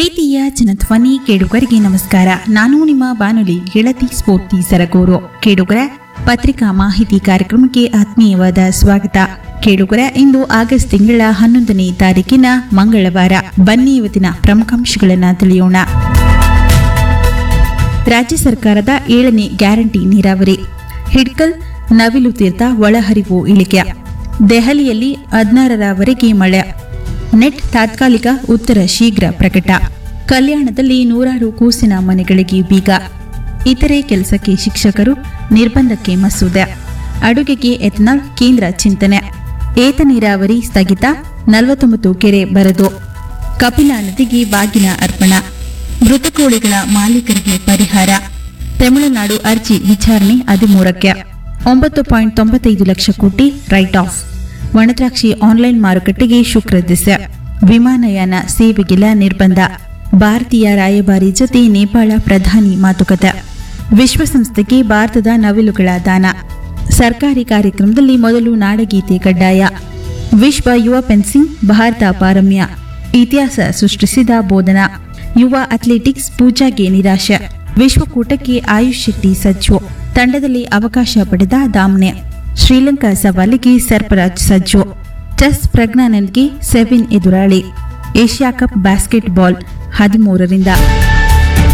ಪ್ರೀತಿಯ ಜನಧ್ವನಿ ಕೇಳುಗರಿಗೆ ನಮಸ್ಕಾರ ನಾನು ನಿಮ್ಮ ಬಾನುಲಿ ಗೆಳತಿ ಸ್ಫೂರ್ತಿ ಸರಗೂರು ಕೇಳುಗರ ಪತ್ರಿಕಾ ಮಾಹಿತಿ ಕಾರ್ಯಕ್ರಮಕ್ಕೆ ಆತ್ಮೀಯವಾದ ಸ್ವಾಗತ ಕೇಳುಗರ ಇಂದು ಆಗಸ್ಟ್ ತಿಂಗಳ ಹನ್ನೊಂದನೇ ತಾರೀಕಿನ ಮಂಗಳವಾರ ಬನ್ನಿ ಇವತ್ತಿನ ಪ್ರಮುಖಾಂಶಗಳನ್ನು ತಿಳಿಯೋಣ ರಾಜ್ಯ ಸರ್ಕಾರದ ಏಳನೇ ಗ್ಯಾರಂಟಿ ನೀರಾವರಿ ಹಿಡ್ಕಲ್ ನವಿಲು ತೀರ್ಥ ಒಳಹರಿವು ಇಳಿಕೆ ದೆಹಲಿಯಲ್ಲಿ ಹದಿನಾರರವರೆಗೆ ಮಳೆ ನೆಟ್ ತಾತ್ಕಾಲಿಕ ಉತ್ತರ ಶೀಘ್ರ ಪ್ರಕಟ ಕಲ್ಯಾಣದಲ್ಲಿ ನೂರಾರು ಕೂಸಿನ ಮನೆಗಳಿಗೆ ಬೀಗ ಇತರೆ ಕೆಲಸಕ್ಕೆ ಶಿಕ್ಷಕರು ನಿರ್ಬಂಧಕ್ಕೆ ಮಸೂದೆ ಅಡುಗೆಗೆ ಎಥನಾಲ್ ಕೇಂದ್ರ ಚಿಂತನೆ ಏತ ನೀರಾವರಿ ಸ್ಥಗಿತ ನಲವತ್ತೊಂಬತ್ತು ಕೆರೆ ಬರದು ಕಪಿಲಾ ನದಿಗೆ ಬಾಗಿನ ಅರ್ಪಣ ಮೃತ ಕೋಳಿಗಳ ಮಾಲೀಕರಿಗೆ ಪರಿಹಾರ ತಮಿಳುನಾಡು ಅರ್ಜಿ ವಿಚಾರಣೆ ಹದಿಮೂರಕ್ಕೆ ಒಂಬತ್ತು ಪಾಯಿಂಟ್ ತೊಂಬತ್ತೈದು ಲಕ್ಷ ಕೋಟಿ ರೈಟ್ ಆಫ್ ಒಣದ್ರಾಕ್ಷಿ ಆನ್ಲೈನ್ ಮಾರುಕಟ್ಟೆಗೆ ಶುಕ್ರ ದಿಸೆ ವಿಮಾನಯಾನ ಸೇವೆಗಿಲ್ಲ ನಿರ್ಬಂಧ ಭಾರತೀಯ ರಾಯಭಾರಿ ಜೊತೆ ನೇಪಾಳ ಪ್ರಧಾನಿ ಮಾತುಕತೆ ವಿಶ್ವಸಂಸ್ಥೆಗೆ ಭಾರತದ ನವಿಲುಗಳ ದಾನ ಸರ್ಕಾರಿ ಕಾರ್ಯಕ್ರಮದಲ್ಲಿ ಮೊದಲು ನಾಡಗೀತೆ ಕಡ್ಡಾಯ ವಿಶ್ವ ಯುವ ಫೆನ್ಸಿಂಗ್ ಭಾರತ ಪಾರಮ್ಯ ಇತಿಹಾಸ ಸೃಷ್ಟಿಸಿದ ಬೋಧನಾ ಯುವ ಅಥ್ಲೆಟಿಕ್ಸ್ ಪೂಜಾಗೆ ನಿರಾಶೆ ವಿಶ್ವಕೂಟಕ್ಕೆ ಆಯುಷ್ ಶೆಟ್ಟಿ ಸಜ್ಜು ತಂಡದಲ್ಲಿ ಅವಕಾಶ ಪಡೆದ ದಾಮ್ನೆ ಶ್ರೀಲಂಕಾ ಸವಾಲಿಗೆ ಸರ್ಪರಾಜ್ ಸಜ್ಜು ಚೆಸ್ ಪ್ರಜ್ಞಾನನ್ಗೆ ಸೆವೆನ್ ಎದುರಾಳಿ ಏಷ್ಯಾ ಕಪ್ ಬ್ಯಾಸ್ಕೆಟ್ ಬಾಲ್ ಹದಿಮೂರರಿಂದ